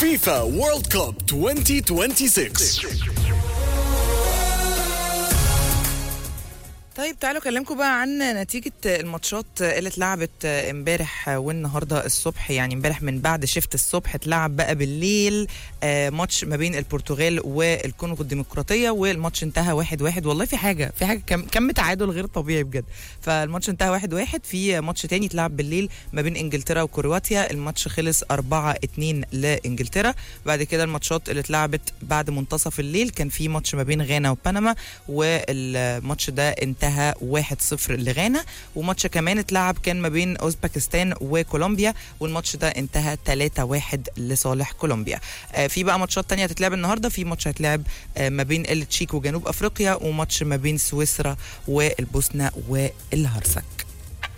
فيفا وورلد كوب 2026 طيب تعالوا اكلمكم بقى عن نتيجة الماتشات اللي اتلعبت امبارح والنهارده الصبح يعني امبارح من بعد شفت الصبح اتلعب بقى بالليل آه، ماتش ما بين البرتغال والكونغو الديمقراطية والماتش انتهى واحد واحد والله في حاجة في حاجة كم, كم تعادل غير طبيعي بجد فالماتش انتهى واحد واحد في ماتش تاني اتلعب بالليل ما بين انجلترا وكرواتيا الماتش خلص أربعة اتنين لانجلترا بعد كده الماتشات اللي اتلعبت بعد منتصف الليل كان في ماتش ما بين غانا وبنما والماتش ده انتهى 1-0 لغانا وماتش كمان اتلعب كان ما بين اوزبكستان وكولومبيا والماتش ده انتهى 3-1 لصالح كولومبيا آه، في بقى ماتشات تانية هتتلعب النهارده في ماتش هيتلعب آه، ما بين التشيك وجنوب افريقيا وماتش ما بين سويسرا والبوسنه والهرسك